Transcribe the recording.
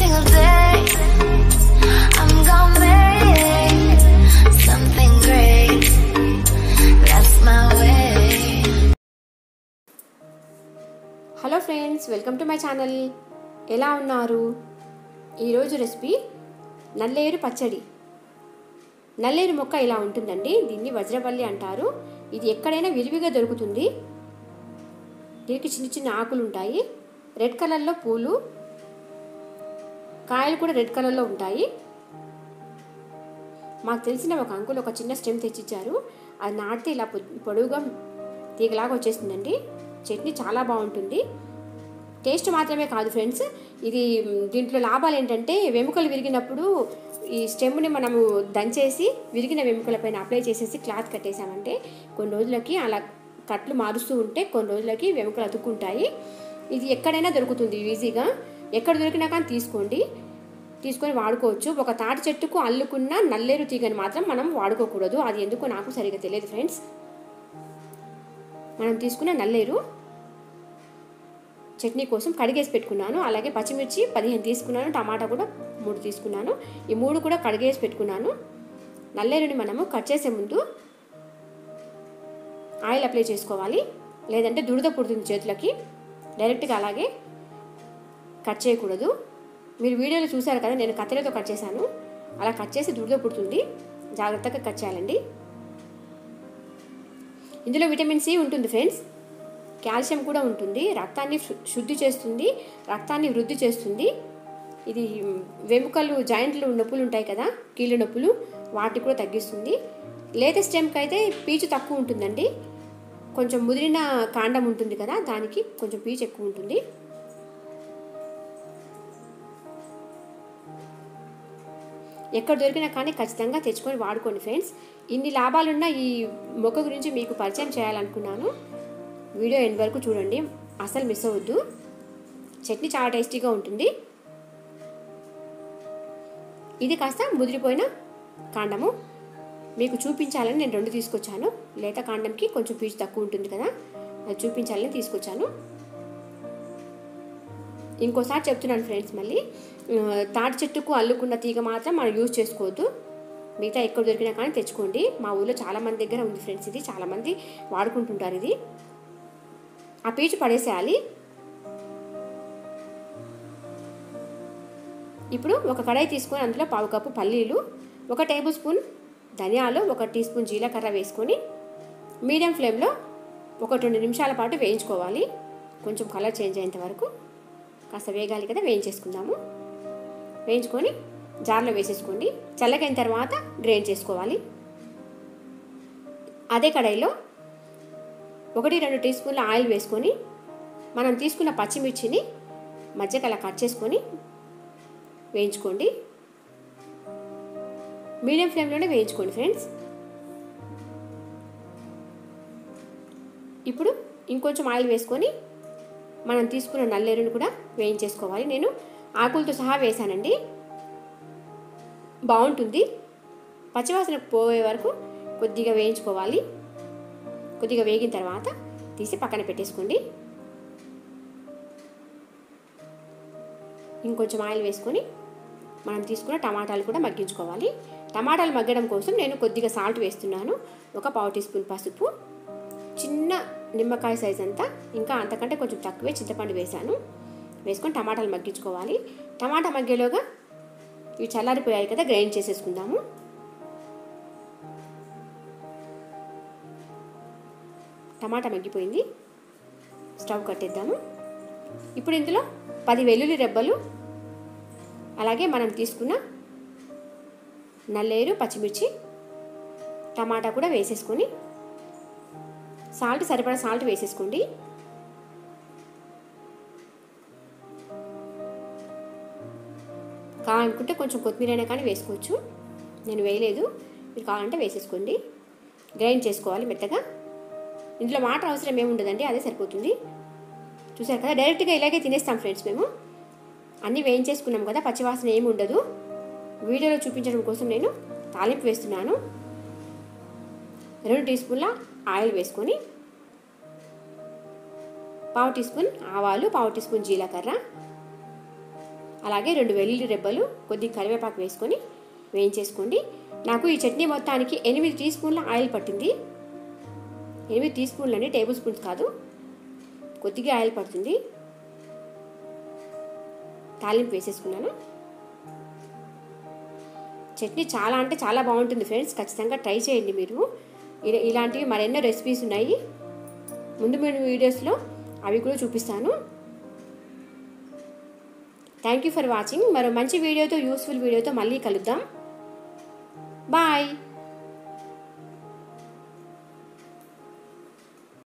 single day. I'm gonna make something great. That's my way. Hello friends welcome to my channel ఎలా ఉన్నారు ఈరోజు recipe నల్లేరు పచ్చడి నల్లేరు మొక్క ఇలా ఉంటుందండి దీన్ని వజ్రవల్లి అంటారు ఇది ఎక్కడైనా విరివిగా దొరుకుతుంది దీనికి చిన్న చిన్న ఆకులు ఉంటాయి రెడ్ కలర్లో పూలు కాయలు కూడా రెడ్ కలర్లో ఉంటాయి మాకు తెలిసిన ఒక అంకుల్ ఒక చిన్న స్టెమ్ తెచ్చిచ్చారు అది నాటితే ఇలా పొ- పొడవుగా తీగలాగా వచ్చేస్తుందండి చట్నీ చాలా బాగుంటుంది టేస్ట్ మాత్రమే కాదు ఫ్రెండ్స్ ఇది మ్, దీంట్లో లాభాలు ఏంటంటే వెముకలు విరిగినప్పుడు ఈ స్టెమ్ని మనము దంచేసి విరిగిన వెముకల పైన అప్లై చేసేసి క్లాత్ కట్టేసామంటే కొన్ని రోజులకి అలా కట్లు మారుస్తూ ఉంటే కొన్ని రోజులకి వెముకలు అతుక్కుంటాయి ఇది ఎక్కడైనా దొరుకుతుంది ఈజీగా ఎక్కడ దొరికినా కానీ తీసుకోండి తీసుకొని వాడుకోవచ్చు ఒక తాటి చెట్టుకు అల్లుకున్న నల్లేరు తీగని మాత్రం మనం వాడుకోకూడదు అది ఎందుకో నాకు సరిగా తెలియదు ఫ్రెండ్స్ మనం తీసుకున్న నల్లేరు చట్నీ కోసం కడిగేసి పెట్టుకున్నాను అలాగే పచ్చిమిర్చి పదిహేను తీసుకున్నాను టమాటా కూడా మూడు తీసుకున్నాను ఈ మూడు కూడా కడిగేసి పెట్టుకున్నాను నల్లేరుని మనము కట్ చేసే ముందు ఆయిల్ అప్లై చేసుకోవాలి లేదంటే దురద పుడుతుంది చేతులకి డైరెక్ట్గా అలాగే కట్ చేయకూడదు మీరు వీడియోలో చూసారు కదా నేను కత్తెరతో కట్ చేశాను అలా కట్ చేసి దురద పుడుతుంది జాగ్రత్తగా కట్ చేయాలండి ఇందులో విటమిన్ సి ఉంటుంది ఫ్రెండ్స్ కాల్షియం కూడా ఉంటుంది రక్తాన్ని శు- శుద్ధి చేస్తుంది రక్తాన్ని వృద్ధి చేస్తుంది ఇది మ్, వెముకలు జాయింట్లు నొప్పులు ఉంటాయి కదా కీళ్ళ నొప్పులు వాటిని కూడా తగ్గిస్తుంది లేత స్టెమ్కి అయితే పీచు తక్కువ ఉంటుందండి కొంచెం ముదిరిన కాండం ఉంటుంది కదా దానికి కొంచెం పీచు ఎక్కువ ఉంటుంది ఎక్కడ దొరికినా కానీ ఖచ్చితంగా తెచ్చుకొని వాడుకోండి ఫ్రెండ్స్ ఇన్ని లాభాలున్న ఈ మొక్క గురించి మీకు పరిచయం చేయాలనుకున్నాను వీడియో ఎండ్ వరకు చూడండి అసలు మిస్ అవ్వద్దు చట్నీ చాలా టేస్టీగా ఉంటుంది ఇది కాస్త ముదిరిపోయిన కాండము మీకు చూపించాలని నేను రెండు తీసుకొచ్చాను లేత కాండంకి కొంచెం పీచు తక్కువ ఉంటుంది కదా అది చూపించాలని తీసుకొచ్చాను ఇంకోసారి చెప్తున్నాను ఫ్రెండ్స్ మళ్ళీ ఆ, తాటి చెట్టుకు అల్లుకున్న తీగ మాత్రం మనం యూజ్ చేసుకోవద్దు మిగతా ఎక్కడ దొరికినా కానీ తెచ్చుకోండి మా ఊళ్ళో చాలా మంది దగ్గర ఉంది ఫ్రెండ్స్ ఇది చాలామంది వాడుకుంటుంటారు ఇది ఆ పీచు పడేసేయాలి ఇప్పుడు ఒక కడాయి తీసుకొని అందులో పావు కప్పు పల్లీలు ఒక టేబుల్ స్పూన్ ధనియాలు ఒక టీ స్పూన్ జీలకర్ర వేసుకొని మీడియం ఫ్లేమ్లో ఒక రెండు నిమిషాల పాటు వేయించుకోవాలి కొంచెం కలర్ చేంజ్ అయ్యేంత వరకు కాస్త వేగాలి కదా వేయించేసుకుందాము వేయించుకొని జార్లో వేసేసుకోండి చల్లగైన తర్వాత గ్రైండ్ చేసుకోవాలి అదే కడాయిలో ఒకటి రెండు టీ స్పూన్ల ఆయిల్ వేసుకొని మనం తీసుకున్న పచ్చిమిర్చిని మధ్యకి అలా కట్ చేసుకొని వేయించుకోండి మీడియం ఫ్లేమ్లోనే వేయించుకోండి ఫ్రెండ్స్ ఇప్పుడు ఇంకొంచెం ఆయిల్ వేసుకొని మనం తీసుకున్న నల్లేరుని కూడా వేయించేసుకోవాలి నేను ఆకులతో సహా వేసానండి బాగుంటుంది పచ్చివాసన పోయే వరకు కొద్దిగా వేయించుకోవాలి కొద్దిగా వేగిన తర్వాత తీసి పక్కన పెట్టేసుకోండి ఇంకొంచెం ఆయిల్ వేసుకొని మనం తీసుకున్న టమాటాలు కూడా మగ్గించుకోవాలి టమాటాలు మగ్గడం కోసం నేను కొద్దిగా సాల్ట్ వేస్తున్నాను ఒక పావు టీ స్పూన్ పసుపు చిన్న నిమ్మకాయ సైజ్ అంతా ఇంకా అంతకంటే కొంచెం తక్కువే చింతపండు వేశాను వేసుకొని టమాటాలు మగ్గించుకోవాలి టమాటా మగ్గేలోగా ఇవి చల్లారిపోయాయి కదా గ్రైండ్ చేసేసుకుందాము టమాటా మగ్గిపోయింది స్టవ్ కట్టేద్దాము ఇప్పుడు ఇందులో పది వెల్లుల్లి రెబ్బలు అలాగే మనం తీసుకున్న నల్లేరు పచ్చిమిర్చి టమాటా కూడా వేసేసుకొని సాల్ట్ సరిపడా సాల్ట్ వేసేసుకోండి కావాలనుకుంటే కొంచెం కొత్తిమీర అయినా కానీ వేసుకోవచ్చు నేను వేయలేదు మీరు కావాలంటే వేసేసుకోండి గ్రైండ్ చేసుకోవాలి మెత్తగా ఇందులో వాటర్ అవసరం ఏమి ఉండదండి అదే సరిపోతుంది చూసారు కదా డైరెక్ట్గా ఇలాగే తినేస్తాం ఫ్రెండ్స్ మేము అన్నీ వేయించేసుకున్నాం కదా పచ్చివాసన ఏమి ఉండదు వీడియోలో చూపించడం కోసం నేను తాలింపు వేస్తున్నాను రెండు టీ స్పూన్ల ఆయిల్ వేసుకొని పావు టీ స్పూన్ ఆవాలు పావు టీ స్పూన్ జీలకర్ర అలాగే రెండు వెల్లుల్లి రెబ్బలు కొద్ది కరివేపాకు వేసుకొని వేయించేసుకోండి నాకు ఈ చట్నీ మొత్తానికి ఎనిమిది టీ స్పూన్ల ఆయిల్ పట్టింది ఎనిమిది టీ స్పూన్లు అండి టేబుల్ స్పూన్స్ కాదు కొద్దిగా ఆయిల్ పడుతుంది తాలింపు వేసేసుకున్నాను చట్నీ చాలా అంటే చాలా బాగుంటుంది ఫ్రెండ్స్ ఖచ్చితంగా ట్రై చేయండి మీరు ఇలా- ఇలాంటివి మరెన్నో రెసిపీస్ ఉన్నాయి ముందు ముందు వీడియోస్లో అవి కూడా చూపిస్తాను థ్యాంక్ యూ ఫర్ వాచింగ్ మరో మంచి వీడియోతో యూస్ఫుల్ వీడియోతో మళ్ళీ కలుద్దాం బాయ్